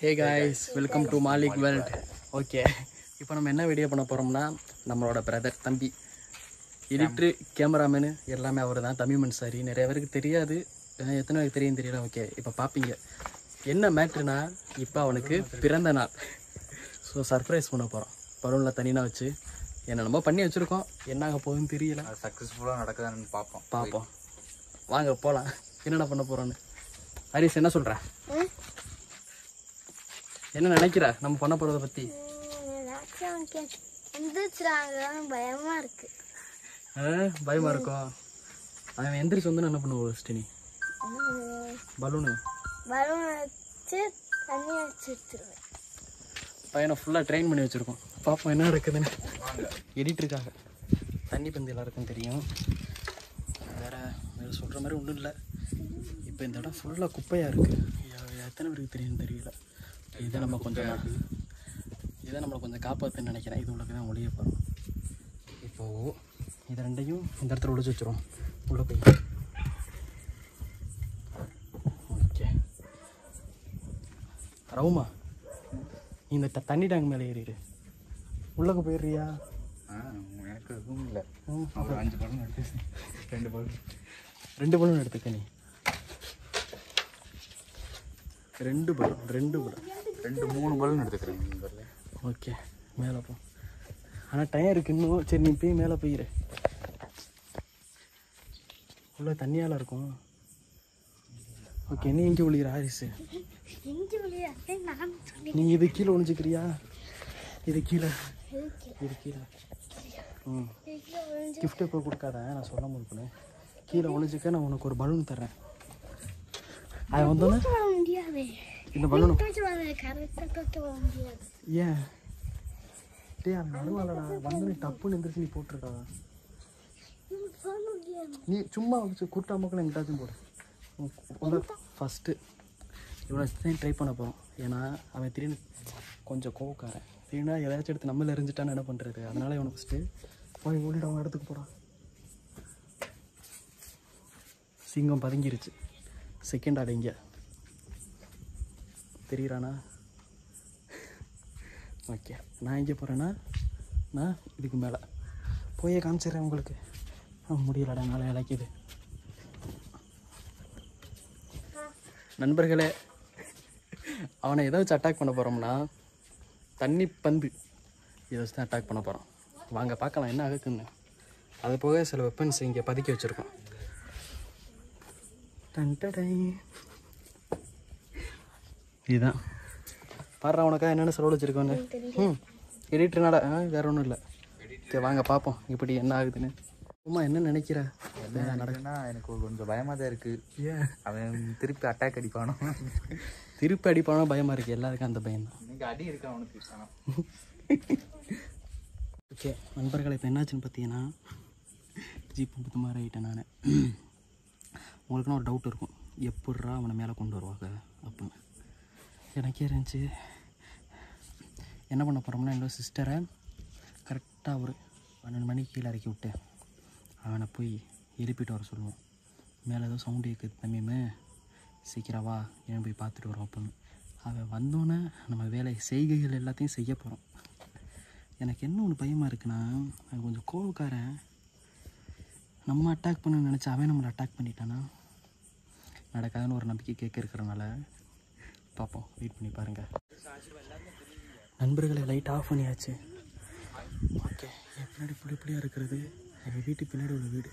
Hey guys welcome to Malik world okay இப்போ நம்ம என்ன வீடியோ பண்ண போகிறோம்னா நம்மளோட பிரதர் தம்பி எடிட்ரு கேமராமேனு எல்லாமே அவர் தான் தமிழ் சாரி நிறைய பேருக்கு தெரியாது அஹ் எத்தனை பேருக்கு தெரியும் தெரியல ஓகே இப்போ பார்ப்பீங்க என்ன மேட்ருனா இப்போ அவனுக்கு பிறந்த நாள் ஸோ சர்ப்ரைஸ் பண்ண போகிறோம் பலூனில் தனியாக வச்சு என்னென்னமோ பண்ணி வச்சுருக்கோம் என்ன ஆக போகுதுன்னு தெரியல அது சக்ஸஸ்ஃபுல்லாக நடக்குதான்னு பார்ப்போம் பார்ப்போம் வாங்க போகலாம் என்னென்ன பண்ண போகிறோன்னு ஹரிஸ் என்ன சொல்கிற என்ன நினைக்கிற நம்ம பண்ண போகிறத பற்றி ஏதாச்சும் அவனுக்கு எந்திரிச்சிடாங்கன்னு பயமா இருக்கு பயமாக இருக்கும் அவன் எந்திரிச்சு வந்து என்ன பண்ணுவோம் ஃபஸ்ட்டு நீ பலூனு பலூன் வச்சு தண்ணி வச்சு வச்சிருவேன் பையனை ஃபுல்லாக ட்ரெயின் பண்ணி வச்சுருக்கோம் பார்ப்போம் என்ன நடக்குதுன்னு எடிட்டருக்காக தண்ணி பந்து எல்லாருக்கும் தெரியும் வேற வேற சொல்கிற மாதிரி ஒன்றும் இல்லை இப்போ இந்த இடம் ஃபுல்லாக குப்பையாக இருக்குது எத்தனை பேருக்கு தெரியும்னு தெரியல இதை நம்ம கொஞ்சம் இதை நம்மளை கொஞ்சம் காப்பாற்றுன்னு நினைக்கிறேன் இது உள்ளக்கு தான் ஒளிய போகிறோம் இப்போது இது ரெண்டையும் இந்த இடத்துல ஒளிச்சு வச்சிரும் உள்ளே போய் ஓகே ரவுமா நீ இந்த த- தண்ணி டேங்க் மேலே ஏறிடு உள்ளக்க போயிடுறியா ஆ எனக்கு எதுவும் இல்லை ம். ஒரு அஞ்சு படம் எடுத்து ரெண்டு படம் ரெண்டு பலூன் எடுத்துக்க நீ ரெண்டு பலூன் ரெண்டு பலூன் ரெண்டு மூணு பலூன் எடுத்துக்கிறேன் இந்த பலூன். ஓகே மேலே போ ஆனால் டைம் இருக்கு இன்னும் சரி நீ போய் மேலே போயிரு உள்ள தண்ணியால இருக்கும் ஓகே நீ இங்கே ஒளிகிற ஹாரிஸு எங்க வெளியே நான் சொல்லி நீ இது கீழே ஒளிஞ்சுக்கிறியா இது கீழே இருக்கேன். இது கீழே ம் எங்க ஒளிஞ்சு கிஃப்ட் இப்போ கொடுக்காத நான் சொல்ல முடியும் கீழே ஒளிஞ்சுக்க நான் உனக்கு ஒரு பலூன் தர்றேன் அது வந்தோன்னே தூக்கி வர முடியாது இந்த பலூன் தூக்கி வர கரெக்டாக தூக்கி வர முடியாது ஏன் டேய் அது நடுவாலடா வந்து நீ டப்புன்னு எந்திரிச்சு நீ போட்டுருக்கா ம், சொல்ல முடியாது நீ சும்மா வச்சு கூட்டா மக்கள் எங்கிட்டாச்சும் போடு உள்ள ஃபஸ்ட்டு இவனை தான் ட்ரை பண்ண போகிறோம் ஏன்னா அவன் திடீர்னு கொஞ்சம் கோவக்காரன் திடீர்னா ஏதாச்சும் எடுத்து நம்மள எரிஞ்சிட்டான்னு என்ன பண்ணுறது அதனால இவனை ஃபஸ்ட்டு போய் ஓடிட அவன் இடத்துக்கு போகிறான் சிங்கம் பதுங்கிருச்சு செகண்ட் ஆடு இங்கே தெரியுறானா ஓகே நான் எங்கே போகிறேன்னா நான் இதுக்கு மேலே போயே காமிச்சிடுறேன் உங்களுக்கு ஆ, முடியலடா என்னால் இழைக்குது நண்பர்களே அவனை எதை வச்சு அட்டாக் பண்ண போகிறோம்னா தண்ணி பந்து இதை வச்சு தான் அட்டாக் பண்ண போகிறோம் வாங்க பார்க்கலாம் என்ன ஆகுதுன்னு அது போக சில வெப்பன்ஸ் இங்கே பதுக்கி வச்சுருக்கோம் டன் டடை. இதுதான் பாடுறா உனக்கா என்னென்ன செலவு வச்சுருக்கோன்னு ம் எடிட்டர்னால ஆ வேற ஒன்றும் இல்லை ஓகே வாங்க பார்ப்போம் இப்படி என்ன ஆகுதுன்னு அம்மா என்ன நினைக்கிற என்ன நடக்குன்னா எனக்கு கொஞ்சம் பயமாக தான் இருக்குது ஏன் அவன் திருப்பி அட்டாக் அடிப்பானோ திருப்பி அடிப்பானோ பயமாக இருக்குது எல்லாருக்கும் அந்த பயம் தான் இன்னைக்கு அடி இருக்கு அவனுக்கு ஆனால் ஓகே நண்பர்களை இப்போ என்னாச்சுன்னு பார்த்தீங்கன்னா ஜீப் முத்து மாதிரி ஆகிட்டேன் நான் உங்களுக்குன்னு ஒரு டவுட் இருக்கும் எப்பட்றா அவனை மேலே கொண்டு வருவாங்க அப்படின்னு எனக்கே இருந்துச்சு என்ன பண்ண போகிறோம்னா என்னோட சிஸ்டரை கரெக்டாக ஒரு பன்னெண்டு மணிக்கு கீழே இறக்கி விட்டு அவனை போய் எழுப்பிட்டு வர சொல்லுவோம் மேலே ஏதோ சவுண்டு கேட்குது தம்பியுமே சீக்கிரம் வா ஏன் போய் பார்த்துட்டு வரோம் அப்படின்னு அவன் வந்தோன்னே நம்ம வேலை செய்கைகள் எல்லாத்தையும் செய்ய போகிறோம் எனக்கு என்ன ஒன்று பயமாக இருக்குன்னா அவன் கொஞ்சம் கோவக்காரன் நம்ம அட்டாக் பண்ண நினச்சா அவன் நம்மளை அட்டாக் பண்ணிட்டானா நடக்காதுன்னு ஒரு நம்பிக்கை கேட்க இருக்கிறனால பார்ப்போம் வெயிட் பண்ணி பாருங்கள் நண்பர்களை லைட் ஆஃப் பண்ணியாச்சு ஓகே என் பின்னாடி புள்ளி புள்ளியாக இருக்கிறது எங்கள் வீட்டுக்கு பின்னாடி ஒரு வீடு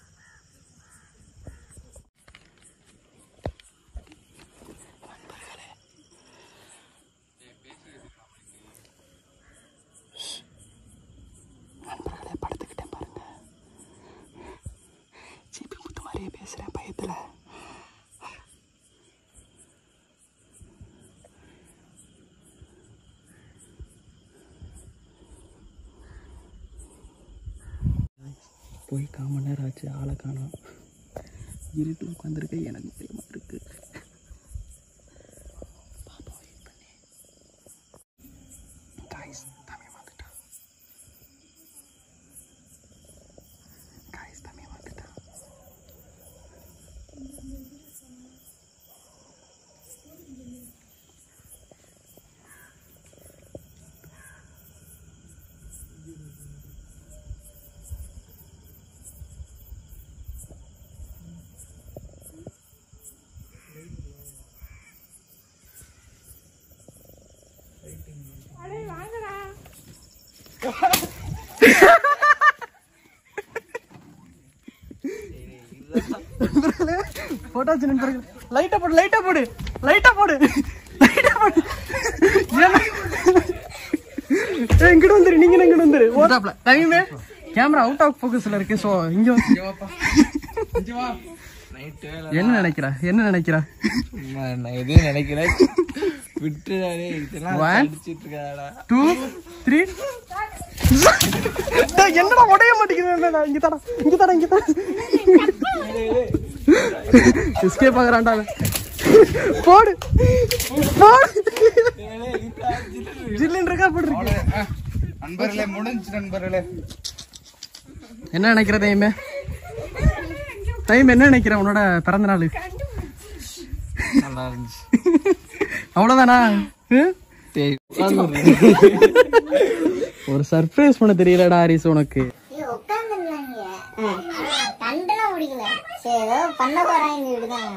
நண்பர்களே படுத்துக்கிட்டேன் பாருங்க ஜிபி முத்து மாதிரியே பேசுகிறேன் பயத்தில் போய் கால் மணி நேரம் ஆச்சு ஆளை காணோம் இருட்டு உட்காந்துருக்க எனக்கு பயமா இருக்கு பாப்பா வெயிட் பண்ணி காய்ஸ் தமிழ் வந்துட்டான் காய்ஸ் தமிழ் வந்துட்டான் போட்டாச்சு நண்பர்கள் லைட்டா போடு லைட்டா போடு லைட்டா போடு லைட்டா போடு ஏன்னா- ஏய், இங்கிட்டு வந்துரு நீங்க இங்கிட்டு வந்துரு ஓடாப்ல டைமே கேமரா அவுட் ஆஃப் ஃபோக்கஸ்ல இருக்கு சோ இங்க வந்து- என்ன நினைக்கிறா என்ன நினைக்கிறா நான் எதுவும் நினைக்கல விட்டுறாரு இதெல்லாம் One. அடிச்சிட்டு இருக்காடா டூ த்ரீ என்னடா உடைய மாட்டேங்குது இங்க தடா இங்க தடா இங்க தடா எஸ்கேப் ஆகுறான்டா அவன். போடு போடு ஜில்லுன்னு இருக்கா போடு இருக்கு. நண்பர்களே முடிஞ்சு நண்பர்களே என்ன நினைக்கிற டைம் டைம் என்ன நினைக்கிற உன்னோட பிறந்த நாள் நல்லா இருந்துச்சு அவ்வளவுதானா ஹம்? டேய், ஒரு சர்ப்ரைஸ் பண்ண தெரியலடா ஹாரிஸ் உனக்கு உட்காந்துருந்தாங்க கண்டெல்லாம் முடிக்கல சரி ஏதோ பண்ண போறாங்க விடுதான்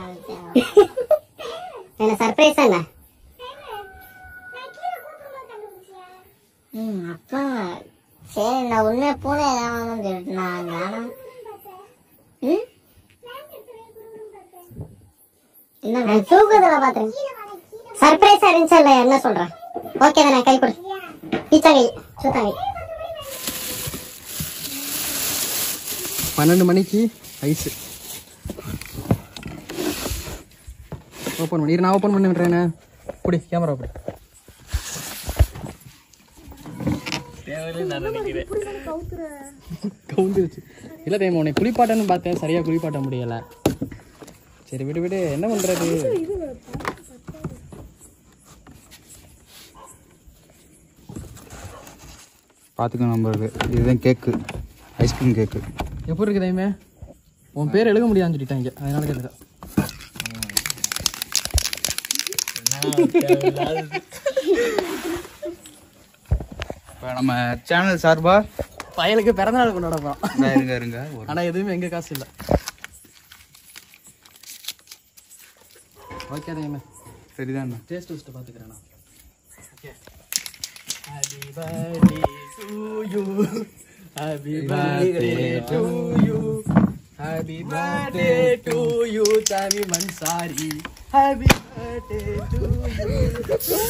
என்ன சர்ப்ரைஸா என்ன ம் அப்பா சரி நான் உண்மையை பூனை ஏதாவது சொல்லிட்டு நான் நானும் ம் என்ன நான் தூக்கத்துல பாத்துறேன் சர்ப்ரைஸா இருந்துச்சா இல்ல என்ன சொல்றேன் ஓகே நான் கை கொடு பீச்சாங்கை சுத்தாங்கை பன்னெண்டு மணிக்கு ஐஸ் ஓப்பன் பண்ணி இரு, நான் ஓப்பன் பண்ணி விட்றேனே குடி கேமரா குடி கவுந்துருச்சு இல்லை டைம் உன்னை குளிப்பாட்டன்னு பார்த்தேன் சரியா குளிப்பாட்ட முடியல சரி விடு விடு என்ன பண்றது பாத்துக்கோ நண்பர்களே இதுதான் கேக்கு ஐஸ்கிரீம் கேக்கு எப்படி இருக்கு தைமே உன் பேர் எழுத முடியாதுன்னு சொல்லிட்டாங்க அதனால கேட்குறேன் இப்போ நம்ம சேனல் சார்பா பயலுக்கு பிறந்த நாள் கொண்டாட போகிறோம் இந்தா இருங்க இருங்க ஒரு ஆனால் எதுவுமே எங்க காசு இல்லை ஓகே தைமே சரிதான் டேஸ்ட் டெஸ்ட் பார்த்துக்கிறேன் நான் okay happy birthday to you happy birthday to you happy birthday to you தாவி மன்சாரி happy birthday to you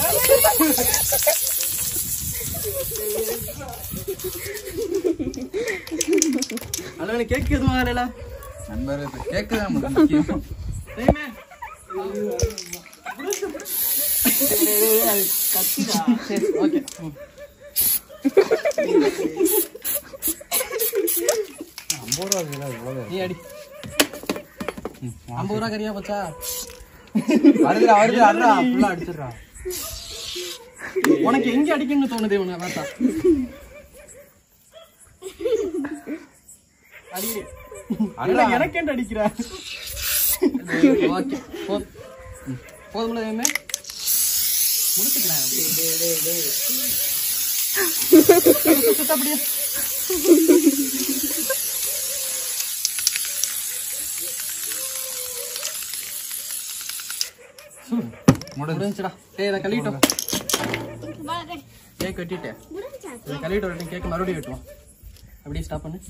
hello cake எதுவும் ஆகல நண்பர்கள் கேக்கு தான் நமக்கு முக்கியம் தைமே கத்திடா சரி ஓகே ஐம்பது ரூபா இருக்குல்ல, இவ்வளவு. நீ அடி ஐம்பது ரூபா கறியா போச்சா வருதுடா வருது அட்ரா ஃபுல்லா அடிச்சிடுறா உனக்கு எங்க அடிக்கணும்னு தோணுது உனக்கு பார்த்தா அடி அல்ல எனக்கு என்ன அடிக்கிற ஓகே போதும் ம். போதும்ல வேமே முடிச்சுக்கிறேன் சுத்த அப்படியே முடிஞ்சுடா ஏய் இதை கழுவிட்டோம் கேக் வெட்டிட்டேன் இதை கழுவிட்டு வரட்டும் கேக் மறுபடியும் வெட்டுவோம் அப்படியே ஸ்டாப் பண்ணு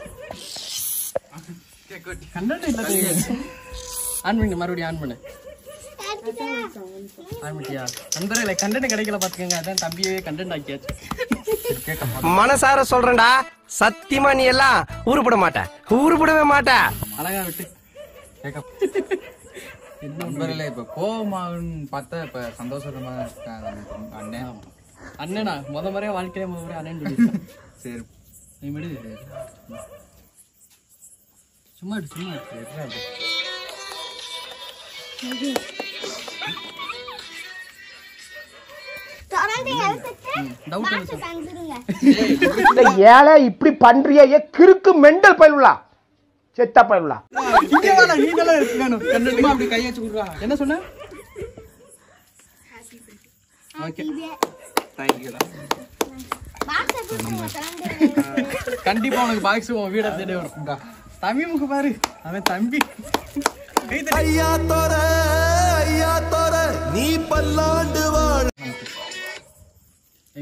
கண்டென்ட் இல்லை ஆன் பண்ணு மறுபடியும் ஆன் பண்ணு ஆன் பண்ணிட்டியா நண்பர்களே கண்டென்ட் கிடைக்கல பாத்துக்கோங்க அதான் தம்பியே கண்டென்ட் ஆக்கியாச்சு மனசார சொல்றேன்டா சத்தியமா நீ எல்லாம் உருப்பட மாட்ட உருப்படவே மாட்ட அழகா விட்டு கேட்க நண்பர்களே இப்ப கோவமாகுன்னு பார்த்தா இப்ப சந்தோஷமா இருக்காங்க அண்ணன் அண்ணனா முத முறையா வாழ்க்கையில முத முறையா அண்ணன் சொல்லியிருக்கேன் சரி நீ விடு சும்மா எடு சும்மா எடு டவுட் என்ன சொல்லு இந்த ஏழை இப்படி பண்றியே ஏ கிறுக்கு மெண்டல் பயிலுலா செத்த பயிலுலா இங்க வாடா நீ நல்லா இருக்கு வேணும் சும்மா அப்படி கையை வச்சு விடுறா என்ன சொன்ன ஓகே தேங்க்யூடா கண்டிப்பா உனக்கு பாக்ஸ் உன் வீட தேடி வரும் தமிமுக்கு பாரு அவன் தம்பி கை தட்டி. ஐயா தோர ஐயா தோர நீ பல்லாண்டு வாழ்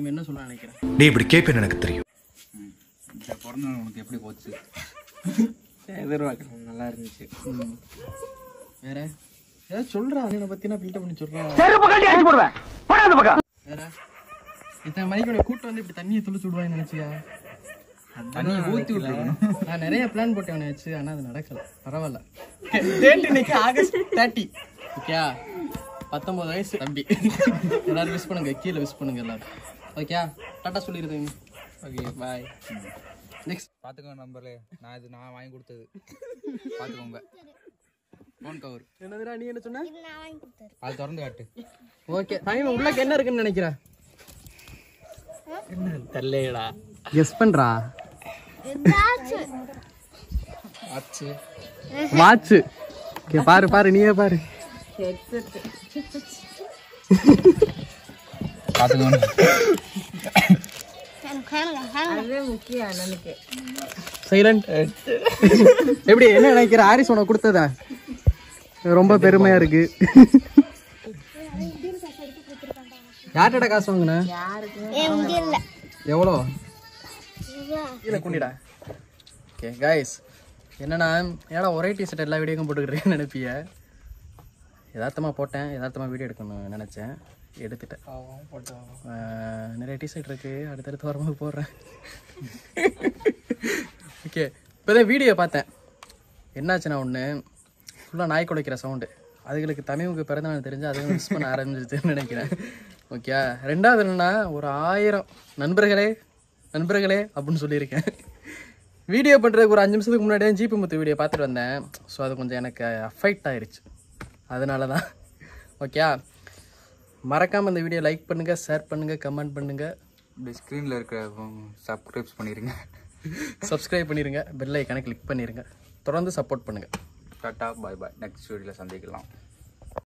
திரும்பி என்ன சொல்ல நினைக்கிறேன் நீ இப்படி கேட்பேன்னு எனக்கு தெரியும் இந்த பிறந்த நாள் உனக்கு எப்படி போச்சு எதிர்பார்க்கலாம் நல்லா இருந்துச்சு வேற ஏதாவது சொல்றா அண்ணனை பத்தி நான் பில்டப் பண்ணி சொல்றேன் செருப்பு கட்டி அடிச்சு போடுவேன் போடா அந்த பக்கம் வேற இத்தனை மணிக்கு கூட்டு வந்து இப்படி தண்ணியை துளிச்சு விடுவான்னு நினைச்சியா தண்ணியை ஊற்றி விட்டுருக்கணும் நான் நிறைய பிளான் போட்டேன் அவனை வச்சு ஆனா அது நடக்கல பரவாயில்ல டேட் இன்னைக்கு ஆகஸ்ட் தேர்ட்டி ஓகே பத்தொன்பது வயசு தம்பி எல்லாரும் விஷ் பண்ணுங்க கீழே விஷ் பண்ணுங்க எல்லாரும் ஓகே டாட்டா சொல்லிடுறேங்க ஓகே பாய் நெக்ஸ்ட் பார்த்துக்கோங்க நம்பர்ல நான் இது நான் வாங்கி கொடுத்தது பார்த்துக்கோங்க ஃபோன் கவர் என்னதுடா நீ என்ன சொன்ன அது திறந்து காட்டு ஓகே டைம் உள்ளக்கு என்ன இருக்குன்னு நினைக்கிறேன் தெரியலடா கெஸ் பண்றா ஆச்சு வாட்ச் ஓகே பாரு பாரு நீயே பாரு பார்த்துக்கோங்க சைலண்ட் எப்படி என்ன நினைக்கிற ஹாரிஸ் உனக்கு கொடுத்ததா ரொம்ப பெருமையா இருக்கு யார்கிட்ட காசு வாங்கின எவ்வளோ கீழே குண்டிடா ஓகே காய்ஸ் என்னன்னா ஏடா ஒரே டிஷர்ட் எல்லா வீடியோக்கும் போட்டுக்கிறேன்னு நினைப்பிய யதார்த்தமாக போட்டேன் யதார்த்தமாக வீடியோ எடுக்கணும்னு நினச்சேன் எடுத்துட்டேன் ஆஹ், நிறைய டிஷர்ட் இருக்கு அடுத்தடுத்து வரும்போது போடுறேன் ஓகே இப்போதான் வீடியோ பார்த்தேன் என்னாச்சுன்னா ஒன்று ஃபுல்லாக நாய் குலைக்கிற சவுண்டு அதுகளுக்கு தமிழுக்கு பிறந்தநாள் தெரிஞ்சு அதுவும் மிஸ் பண்ண ஆரம்பிச்சிருச்சுன்னு நினைக்கிறேன் ஓகே ரெண்டாவது என்னன்னா ஒரு ஆயிரம் நண்பர்களே நண்பர்களே அப்படின்னு சொல்லியிருக்கேன் வீடியோ பண்ணுறதுக்கு ஒரு அஞ்சு நிமிஷத்துக்கு முன்னாடியே ஜிபி முத்து வீடியோ பார்த்துட்டு வந்தேன் ஸோ அது கொஞ்சம் எனக்கு அஃபெக்ட் ஆயிருச்சு அதனால தான் ஓகே மறக்காமல் இந்த வீடியோ லைக் பண்ணுங்கள் ஷேர் பண்ணுங்கள் கமெண்ட் பண்ணுங்கள் இப்படி ஸ்க்ரீனில் இருக்கிற சப்ஸ்கிரைப்ஸ் பண்ணிடுங்க சப்ஸ்கிரைப் பண்ணிடுங்க பெல் ஐக்கானை கிளிக் பண்ணிடுங்க தொடர்ந்து சப்போர்ட் பண்ணுங்கள் டாட்டா பாய் பாய் நெக்ஸ்ட் வீடியோவில் சந்திக்கலாம்